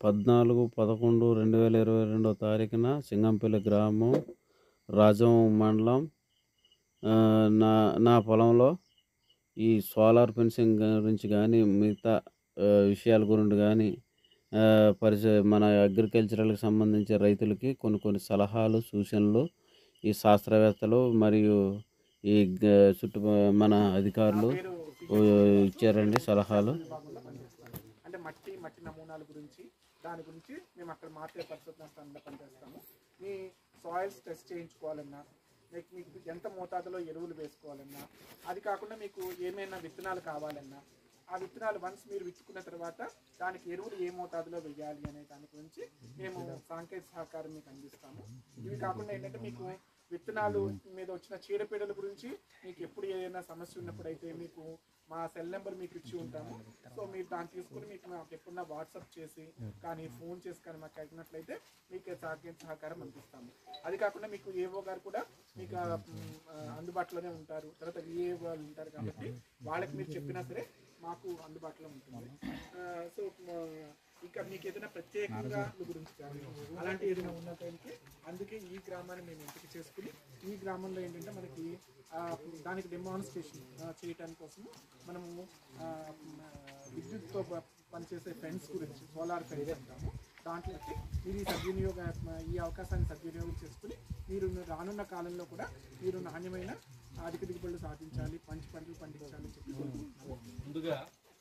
పద్నాలుగు పదకొండు రెండు వేల ఇరవై రెండో తారీఖున సింగంపల్లి గ్రామం రాజం మండలం ఆ, నా నా పొలంలో ఈ సోలార్ ఫెన్సింగ్ గురించి కానీ మిగతా ఆ, విషయాల గురించి కానీ పరిచ మన అగ్రికల్చరల్కి సంబంధించి రైతులకి కొన్ని కొన్ని సలహాలు సూచనలు ఈ శాస్త్రవేత్తలు మరియు ఈ గ- చుట్టు మన అధికారులు ఆ, ఇచ్చారండి సలహాలు విభాగంలో పనిచేస్తాము అంటే మట్టి మట్టి నమూనాల గురించి దాని గురించి మేము అక్కడ మార్కెట్ పరిశోధన స్థానంలో పనిచేస్తాము మీ సాయిల్స్ టెస్ట్ చేయించుకోవాలన్నా మీకు మీకు ఎంత మోతాదులో ఎరువులు వేసుకోవాలన్నా అది కాకుండా మీకు ఏమైనా విత్తనాలు కావాలన్నా ఆ విత్తనాలు వన్స్ మీరు విత్తుకున్న తర్వాత దానికి ఎరువులు ఏ మోతాదులో వేయాలి అనే దాని గురించి మేము సాంకేతిక సహకారం మీకు అందిస్తాము ఇవి కాకుండా ఏంటంటే మీకు విత్తనాలు మీద వచ్చిన చీడపీడల గురించి మీకు ఎప్పుడు ఏదైనా సమస్య ఉన్నప్పుడు అయితే మీకు మా సెల్ నెంబర్ మీకు ఇచ్చి ఉంటాము సో మీరు దాన్ని తీసుకుని మీకు మాకు ఎప్పుడన్నా వాట్సాప్ చేసి కానీ ఫోన్ చేసి కానీ మాకు అడిగినట్లయితే మీకు సాంకేతిక సహకారం అందిస్తాము అది కాకుండా మీకు ఏవో గారు కూడా మీకు ఆ, మ్, ఆ, అందుబాటులోనే ఉంటారు తర్వాత విఏ వాళ్ళు ఉంటారు కాబట్టి వాళ్ళకి మీరు చెప్పినా సరే మాకు అందుబాటులో ఉంటుంది ఆ, సో మ, ఇంకా మీకు ఏదైనా ప్రత్యేకంగా మీ గురించి కానీ అలాంటి ఏదైనా ఉన్న టైంకి అందుకే ఈ గ్రామాన్ని మేము ఎంపిక చేసుకుని ఈ గ్రామంలో ఏంటంటే మనకి ఆ, దానికి డెమాన్స్ట్రేషన్ చేయడానికి కోసము మనము ఆ, మ, విద్యుత్తో ప- పనిచేసే ఫెన్స్ గురించి సోలార్ ఫెన్స్ అంటాము దాంట్లోకి మీరు ఈ సద్వినియోగ ఈ అవకాశాన్ని సద్వినియోగం చేసుకుని మీరు రానున్న కాలంలో కూడా మీరు నాణ్యమైన అధిక దిగుబడులు సాధించాలి మంచి పంటలు పండించాలని చెప్పి కోరుకుంటున్నాము ముందుగా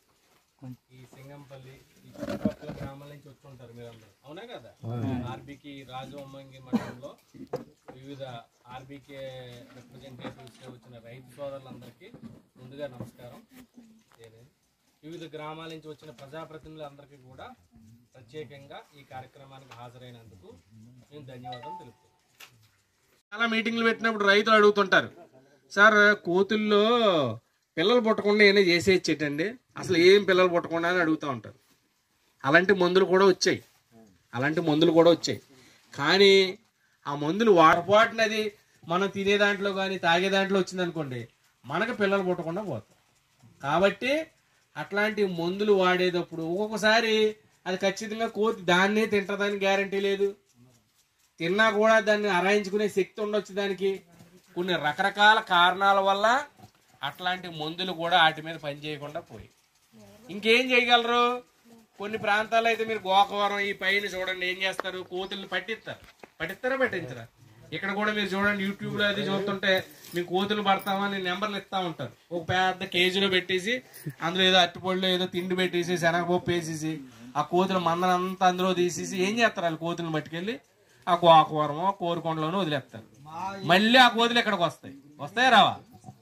ఈ సింగంపల్లి ఈ చుట్టుపక్కల గ్రామాల నుంచి వచ్చి ఉంటారు మీరందరూ అవునా కదా ఆర్బీకి రాజు అమ్మంగి మండలంలో వివిధ ఆర్బీకే రిప్రజెంటేటివ్స్ వచ్చిన రైతు సోదరులందరికీ ముందుగా నమస్కారం ఏనేది. వివిధ గ్రామాల నుంచి వచ్చిన ప్రజాప్రతినిధులందరికీ కూడా ప్రత్యేకంగా ఈ కార్యక్రమానికి హాజరైనందుకు నేను ధన్యవాదాలు తెలుపుతున్నాను చాలా మీటింగ్లు పెట్టినప్పుడు రైతులు అడుగుతుంటారు సార్ కోతుల్లో పిల్లలు పుట్టకుండా ఏమైనా చేసేచ్చేటండి అసలు ఏం పిల్లలు పుట్టకుండా అని అడుగుతూ ఉంటారు అలాంటి మందులు కూడా వచ్చాయి అలాంటి మందులు కూడా వచ్చాయి కానీ ఆ మందులు వాడపాటునది మనం తినే దాంట్లో కానీ తాగే దాంట్లో వచ్చిందనుకోండి మనకు పిల్లలు పుట్టకుండా పోతాయి కాబట్టి అట్లాంటి మందులు వాడేటప్పుడు ఒక్కొక్కసారి అది ఖచ్చితంగా కోతి దాన్నే తింటదని గ్యారంటీ లేదు తిన్నా కూడా దాన్ని అరాయించుకునే శక్తి ఉండొచ్చు దానికి కొన్ని రకరకాల కారణాల వల్ల అట్లాంటి మందులు కూడా వాటి మీద పనిచేయకుండా పోయి ఇంకేం చేయగలరు కొన్ని ప్రాంతాల్లో అయితే మీరు గోకవరం ఈ పైన చూడండి ఏం చేస్తారు కోతుల్ని పట్టిస్తారు పట్టిస్తారా పట్టించరా ఇక్కడ కూడా మీరు చూడండి యూట్యూబ్ లో అది చూస్తుంటే మీకు కోతులు పడతామని నెంబర్లు ఇస్తా ఉంటారు ఒక పెద్ద కేజీలో పెట్టేసి అందులో ఏదో అరటిపళ్ళు ఏదో తిండి పెట్టేసి శనగపప్పు వేసేసి ఆ కోతుల మందనంతా అందులో తీసేసి ఏం చేస్తారు వాళ్ళు కోతులను పట్టుకెళ్ళి ఆ గోకవరమో కోరుకొండలోనూ వదిలేస్తారు మళ్ళీ ఆ కోతులు ఇక్కడికి వస్తాయి వస్తాయా రావా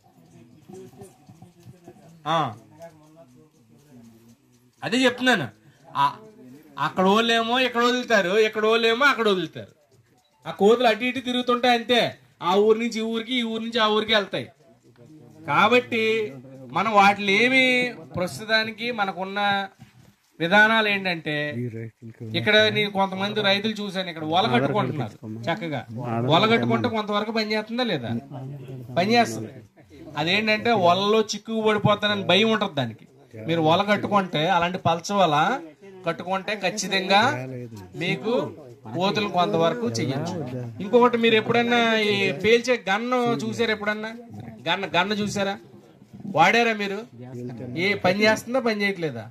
ఆ. అదే చెప్తున్నాను ఆ- అక్కడ వాళ్ళేమో ఇక్కడ వదులుతారు ఇక్కడ వాళ్ళేమో అక్కడ వదులుతారు ఆ కోతులు అటు ఇటు తిరుగుతుంటాయి అంతే ఆ ఊరి నుంచి ఈ ఊరికి ఈ ఊరి నుంచి ఆ ఊరికి వెళ్తాయి కాబట్టి మనం వాటిని ఏమి ప్రస్తుతానికి మనకున్న విధానాలు ఏంటంటే ఇక్కడ నేను కొంతమంది రైతులు చూశాను ఇక్కడ వల కట్టుకుంటున్నారు చక్కగా వల కట్టుకుంటే కొంతవరకు పని చేస్తుందా లేదా పని చేస్తుంది అదేంటంటే వలలో చిక్కుకు పడిపోతానని భయం ఉంటది దానికి మీరు వల కట్టుకుంటే అలాంటి పలచ వల కట్టుకుంటే ఖచ్చితంగా మీకు కోతులు కొంతవరకు చెయ్యొచ్చు ఇంకొకటి మీరు ఎప్పుడన్నా ఈ పేల్చే గన్ను చూసారా ఎప్పుడన్నా గన్న గన్న చూసారా వాడారా మీరు ఏ పని చేస్తుందా పని చేయట్లేదా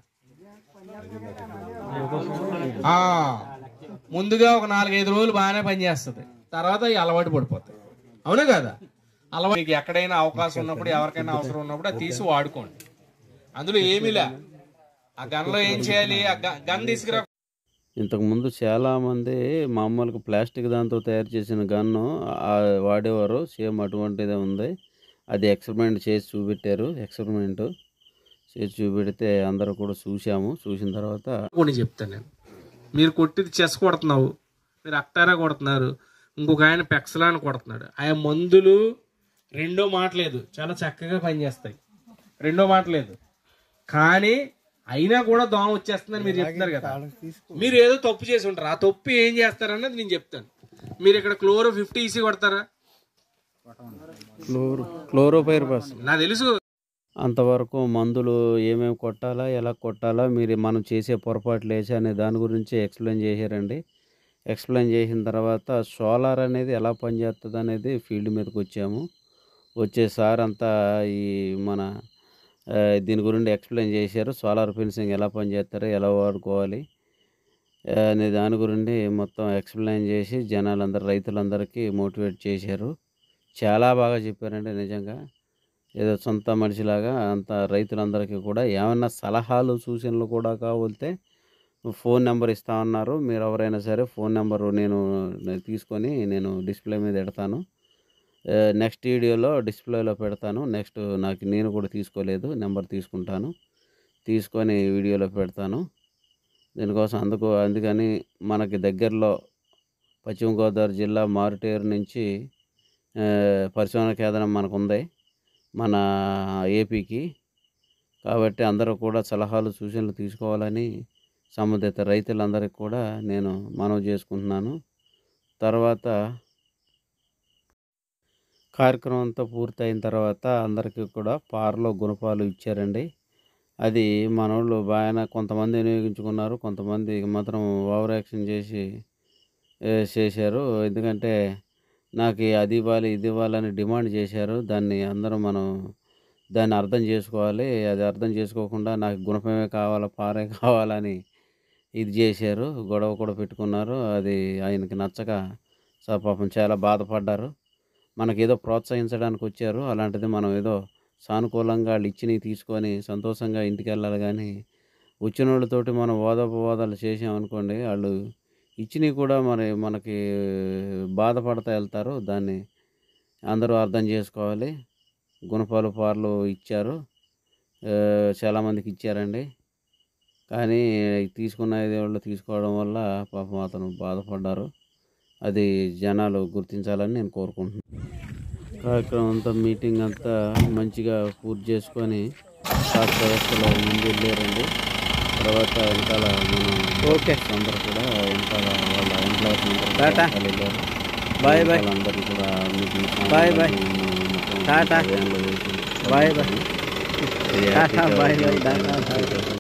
ఆ ముందుగా ఒక నాలుగైదు రోజులు బాగానే పనిచేస్తుంది తర్వాత ఈ అలవాటు పడిపోతాయి అవునా కదా అలవాటు మీకు ఎక్కడైనా అవకాశం ఉన్నప్పుడు ఎవరికైనా అవసరం ఉన్నప్పుడు అది తీసి వాడుకోండి అందులో ఏమీ లే ఆ గన్లో ఏం చేయాలి ఆ గ- గన్ తీసుకురా ఇంతకుముందు చాలామంది మామూలుగా ప్లాస్టిక్ దాంతో తయారు చేసిన గన్ను ఆ వాడేవారు సేమ్ అటువంటిదే ఉంది అది ఎక్స్పెరిమెంట్ చేసి చూపెట్టారు ఎక్స్పెరిమెంట్ చేసి చూపెడితే అందరూ కూడా చూసాము చూసిన తర్వాత కొన్ని చెప్తాను నేను మీరు కొట్టిది చెస్ కొడుతున్నావు మీరు అక్టారా కొడుతున్నారు ఇంకొక ఆయన పెక్సలా అని కొడుతున్నాడు ఆయన మందులు రెండో మాట లేదు చాలా చక్కగా పనిచేస్తాయి రెండో మాట లేదు కానీ అయినా కూడా దోమ వచ్చేస్తుందని మీరు చెప్తున్నారు కదా మీరు ఏదో తప్పు చేసి ఉంటారు ఆ తప్పు ఏం చేస్తారన్నది నేను చెప్తాను మీరు ఇక్కడ క్లోరో ఫిఫ్టీ ఈసీ కొడతారా క్లోరో క్లోరోపైర్పాస్ నాకు తెలుసు అంతవరకు మందులు ఏమేమి కొట్టాలా ఎలా కొట్టాలా మీరు మనం చేసే పొరపాట్లు వేసి అనే దాని గురించి ఎక్స్ప్లెయిన్ చేశారండి ఎక్స్ప్లెయిన్ చేసిన తర్వాత సోలార్ అనేది ఎలా పనిచేస్తుంది అనేది ఫీల్డ్ మీదకి వచ్చాము వచ్చే సార్ అంతా ఈ మన ఆ, దీని గురించి ఎక్స్ప్లెయిన్ చేశారు సోలార్ ఫెన్సింగ్ ఎలా పనిచేస్తారో ఎలా వాడుకోవాలి ఆ, అనే దాని గురించి మొత్తం ఎక్స్ప్లెయిన్ చేసి జనాలందరూ రైతులందరికీ మోటివేట్ చేశారు చాలా బాగా చెప్పారండి నిజంగా ఏదో సొంత మనిషిలాగా అంత రైతులందరికీ కూడా ఏమన్నా సలహాలు సూచనలు కూడా కావాలితే ఫోన్ నెంబర్ ఇస్తా ఉన్నారు మీరు ఎవరైనా సరే ఫోన్ నెంబరు నేను నేను తీసుకొని నేను డిస్ప్లే మీద పెడతాను ఆ, నెక్స్ట్ వీడియోలో డిస్ప్లేలో పెడతాను నెక్స్ట్ నాకు నేను కూడా తీసుకోలేదు నెంబర్ తీసుకుంటాను తీసుకొని వీడియోలో పెడతాను దీనికోసం అందుకు అందుకని మనకి దగ్గరలో పశ్చిమ గోదావరి జిల్లా మారుటేరు నుంచి ఆ, పరిశోధన కేంద్రం మనకు ఉంది మన ఏపీకి కాబట్టి అందరూ కూడా సలహాలు సూచనలు తీసుకోవాలని సంబంధిత రైతులందరికీ కూడా నేను మనవి చేసుకుంటున్నాను తర్వాత కార్యక్రమం అంతా పూర్తయిన తర్వాత అందరికీ కూడా పారలో గుణపాలు ఇచ్చారండి అది మనోళ్ళు బాగా కొంతమంది వినియోగించుకున్నారు కొంతమంది మాత్రం ఓవర్ యాక్షన్ చేసి ఏ, చేశారు ఎందుకంటే నాకు ఈ అది ఇవ్వాలి ఇది ఇవ్వాలని డిమాండ్ చేశారు దాన్ని అందరూ మనం దాన్ని అర్థం చేసుకోవాలి అది అర్థం చేసుకోకుండా నాకు గుణపమే కావాలా పారే కావాలని ఇది చేశారు గొడవ కూడా పెట్టుకున్నారు అది ఆయనకి నచ్చక సో పాపం చాలా బాధపడ్డారు మనకి ఏదో ప్రోత్సహించడానికి వచ్చారు అలాంటిది మనం ఏదో సానుకూలంగా వాళ్ళు ఇచ్చినవి తీసుకొని సంతోషంగా ఇంటికి వెళ్ళాలి కానీ వచ్చిన వాళ్ళతోటి మనం ఓదోపవాదాలు చేసామనుకోండి వాళ్ళు ఇచ్చినవి కూడా మరి మనకి బాధపడతా వెళ్తారు దాన్ని అందరూ అర్థం చేసుకోవాలి గుణపాలు పార్లు ఇచ్చారు ఆ, చాలామందికి ఇచ్చారండి కానీ తీసుకున్న ఐదు వాళ్ళు తీసుకోవడం వల్ల పాపం అతను బాధపడ్డారు అది జనాలు గుర్తించాలని నేను కోరుకుంటున్నాను కార్యక్రమం అంతా మీటింగ్ అంతా మంచిగా పూర్తి చేసుకొని శాస్త్ర వ్యవస్థలో ముందు వెళ్ళారండి తర్వాత వెనకాల మనం ఓకే అందరూ కూడా వెనకాల వాళ్ళ ఎంప్లాయర్స్ టాటా. వెళ్ళారు బాయ్ బాయ్ అందరూ కూడా మీటింగ్ బాయ్ బాయ్. మొత్తం టాటా. వ్యాన్లో వేసి బాయ్ బాయ్. ఇది టాటా, హ్యాపీగా బాయ్ బాయ్, జీవితాన్ని టాటా, బాయ్. గడిపేశారు.